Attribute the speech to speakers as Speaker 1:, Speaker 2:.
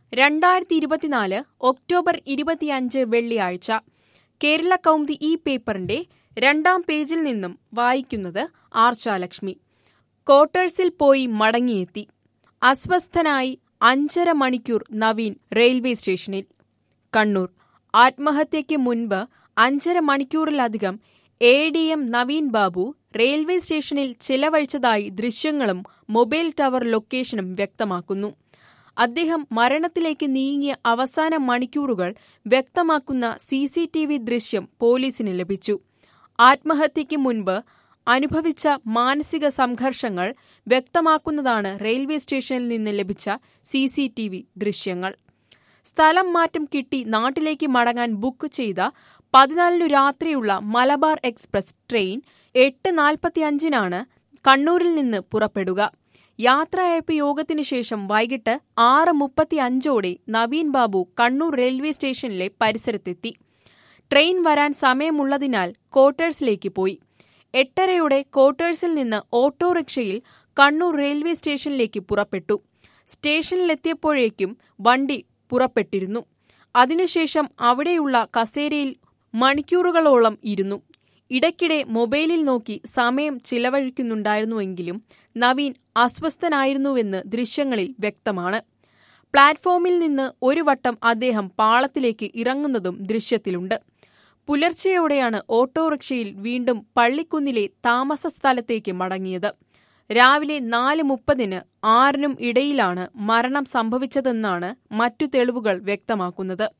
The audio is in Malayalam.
Speaker 1: രണ്ടായിരത്തി ഇരുപത്തിനാല് ഒക്ടോബർ ഇരുപത്തിയഞ്ച് വെള്ളിയാഴ്ച കേരള കൗമുദി ഈ പേപ്പറിന്റെ രണ്ടാം പേജിൽ നിന്നും വായിക്കുന്നത് ആർച്ചാലക്ഷ്മി ക്വാർട്ടേഴ്സിൽ പോയി മടങ്ങിയെത്തി അസ്വസ്ഥനായി അഞ്ചര മണിക്കൂർ നവീൻ റെയിൽവേ സ്റ്റേഷനിൽ കണ്ണൂർ ആത്മഹത്യയ്ക്ക് മുൻപ് അഞ്ചര മണിക്കൂറിലധികം A D M Naveen Babu railway സ്റ്റേഷനിൽ ചിലവഴിച്ചതായി ദൃശ്യങ്ങളും മൊബൈൽ ടവർ ലൊക്കേഷനും വ്യക്തമാക്കുന്നു അദ്ദേഹം മരണത്തിലേക്ക് നീങ്ങിയ അവസാന മണിക്കൂറുകൾ വ്യക്തമാക്കുന്ന സി സി ടി വി ദൃശ്യം പോലീസിന് ലഭിച്ചു ആത്മഹത്യയ്ക്ക് മുൻപ് അനുഭവിച്ച മാനസിക സംഘർഷങ്ങൾ വ്യക്തമാക്കുന്നതാണ് റെയിൽവേ സ്റ്റേഷനിൽ നിന്ന് ലഭിച്ച സി സി ടി വി ദൃശ്യങ്ങൾ സ്ഥലം മാറ്റം കിട്ടി നാട്ടിലേക്ക് മടങ്ങാൻ ബുക്ക് ചെയ്ത പതിനാലിനു രാത്രിയുള്ള മലബാർ എക്സ്പ്രസ് ട്രെയിൻ എട്ട് നാൽപ്പത്തിയഞ്ചിനാണ് കണ്ണൂരിൽ നിന്ന് പുറപ്പെടുക യാത്രയയപ്പ് യോഗത്തിനു ശേഷം വൈകിട്ട് ആറ് മുപ്പത്തി അഞ്ചോടെ നവീൻ ബാബു കണ്ണൂർ റെയിൽവേ സ്റ്റേഷനിലെ പരിസരത്തെത്തി ട്രെയിൻ വരാൻ സമയമുള്ളതിനാൽ ക്വാർട്ടേഴ്സിലേക്ക് പോയി എട്ടരയോടെ ക്വാർട്ടേഴ്സിൽ നിന്ന് ഓട്ടോറിക്ഷയിൽ കണ്ണൂർ റെയിൽവേ സ്റ്റേഷനിലേക്ക് പുറപ്പെട്ടു സ്റ്റേഷനിലെത്തിയപ്പോഴേക്കും വണ്ടി പുറപ്പെട്ടിരുന്നു അതിനുശേഷം അവിടെയുള്ള കസേരയിൽ മണിക്കൂറുകളോളം ഇരുന്നു ഇടയ്ക്കിടെ മൊബൈലിൽ നോക്കി സമയം ചിലവഴിക്കുന്നുണ്ടായിരുന്നുവെങ്കിലും നവീൻ അസ്വസ്ഥനായിരുന്നുവെന്ന് ദൃശ്യങ്ങളിൽ വ്യക്തമാണ് പ്ലാറ്റ്ഫോമിൽ നിന്ന് ഒരു വട്ടം അദ്ദേഹം പാളത്തിലേക്ക് ഇറങ്ങുന്നതും ദൃശ്യത്തിലുണ്ട് പുലർച്ചെയോടെയാണ് ഓട്ടോറിക്ഷയിൽ വീണ്ടും പള്ളിക്കുന്നിലെ താമസ സ്ഥലത്തേക്ക് മടങ്ങിയത് രാവിലെ നാല് മുപ്പതിന് ആറിനും ഇടയിലാണ് മരണം സംഭവിച്ചതെന്നാണ് മറ്റു തെളിവുകൾ വ്യക്തമാക്കുന്നത്